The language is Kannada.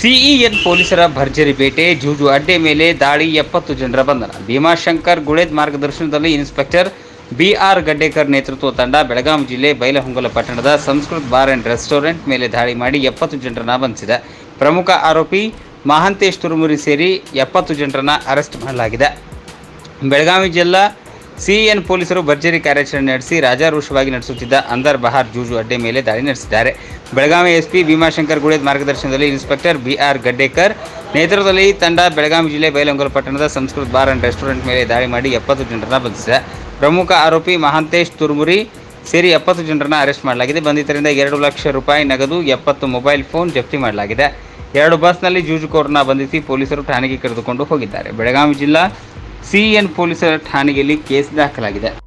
ಸಿಇಎನ್ ಪೊಲೀಸರ ಭರ್ಜರಿ ಬೇಟೆ ಜೂಜು ಅಡ್ಡೆ ಮೇಲೆ ದಾಳಿ ಎಪ್ಪತ್ತು ಜನರ ಬಂಧನ ಭೀಮಾಶಂಕರ್ ಗುಳೇದ್ ಮಾರ್ಗದರ್ಶನದಲ್ಲಿ ಇನ್ಸ್ಪೆಕ್ಟರ್ ಬಿಆರ್ ಗಡ್ಡೇಕರ್ ನೇತೃತ್ವ ತಂಡ ಬೆಳಗಾವಿ ಜಿಲ್ಲೆ ಬೈಲಹೊಂಗಲ ಪಟ್ಟಣದ ಸಂಸ್ಕೃತ್ ಬಾರ್ ಅಂಡ್ ರೆಸ್ಟೋರೆಂಟ್ ಮೇಲೆ ದಾಳಿ ಮಾಡಿ ಎಪ್ಪತ್ತು ಜನರನ್ನ ಬಂಧಿಸಿದೆ ಪ್ರಮುಖ ಆರೋಪಿ ಮಹಾಂತೇಶ್ ತುರುಮುರಿ ಸೇರಿ ಎಪ್ಪತ್ತು ಜನರನ್ನ ಅರೆಸ್ಟ್ ಮಾಡಲಾಗಿದೆ ಬೆಳಗಾವಿ ಜಿಲ್ಲಾ ಸಿಎನ್ ಪೊಲೀಸರು ಭರ್ಜರಿ ಕಾರ್ಯಾಚರಣೆ ನಡೆಸಿ ರಾಜಾರೋಷವಾಗಿ ನಡೆಸುತ್ತಿದ್ದ ಅಂದರ್ ಬಹಾರ್ ಜೂಜು ಅಡ್ಡೆ ಮೇಲೆ ದಾಳಿ ನಡೆಸಿದ್ದಾರೆ ಬೆಳಗಾವಿ ಎಸ್ಪಿ ಭೀಮಾಶಂಕರ್ ಗುಳೇದ್ ಮಾರ್ಗದರ್ಶನದಲ್ಲಿ ಇನ್ಸ್ಪೆಕ್ಟರ್ ಬಿಆರ್ ಗಡ್ಡೇಕರ್ ನೇತೃತ್ವದಲ್ಲಿ ತಂಡ ಬೆಳಗಾವಿ ಜಿಲ್ಲೆ ಬೈಲಂಗಲ್ ಪಟ್ಟಣದ ಸಂಸ್ಕೃತ್ ಬಾರ್ ಅಂಡ್ ರೆಸ್ಟೋರೆಂಟ್ ಮೇಲೆ ದಾಳಿ ಮಾಡಿ ಎಪ್ಪತ್ತು ಜನರನ್ನ ಬಂಧಿಸಿದೆ ಪ್ರಮುಖ ಆರೋಪಿ ಮಹಾಂತೇಶ್ ತುರುಮುರಿ ಸೇರಿ ಎಪ್ಪತ್ತು ಜನರನ್ನ ಅರೆಸ್ಟ್ ಮಾಡಲಾಗಿದೆ ಬಂಧಿತರಿಂದ ಎರಡು ಲಕ್ಷ ರೂಪಾಯಿ ನಗದು ಎಪ್ಪತ್ತು ಮೊಬೈಲ್ ಫೋನ್ ಜಪ್ತಿ ಮಾಡಲಾಗಿದೆ ಎರಡು ಬಸ್ನಲ್ಲಿ ಜೂಜುಕೋರನ್ನ ಬಂಧಿಸಿ ಪೊಲೀಸರು ಠಾಣೆಗೆ ಕರೆದುಕೊಂಡು ಹೋಗಿದ್ದಾರೆ ಬೆಳಗಾವಿ ಜಿಲ್ಲಾ ಸಿಎನ್ ಪೊಲೀಸರ ಠಾಣೆಯಲ್ಲಿ ಕೇಸ್ ದಾಖಲಾಗಿದೆ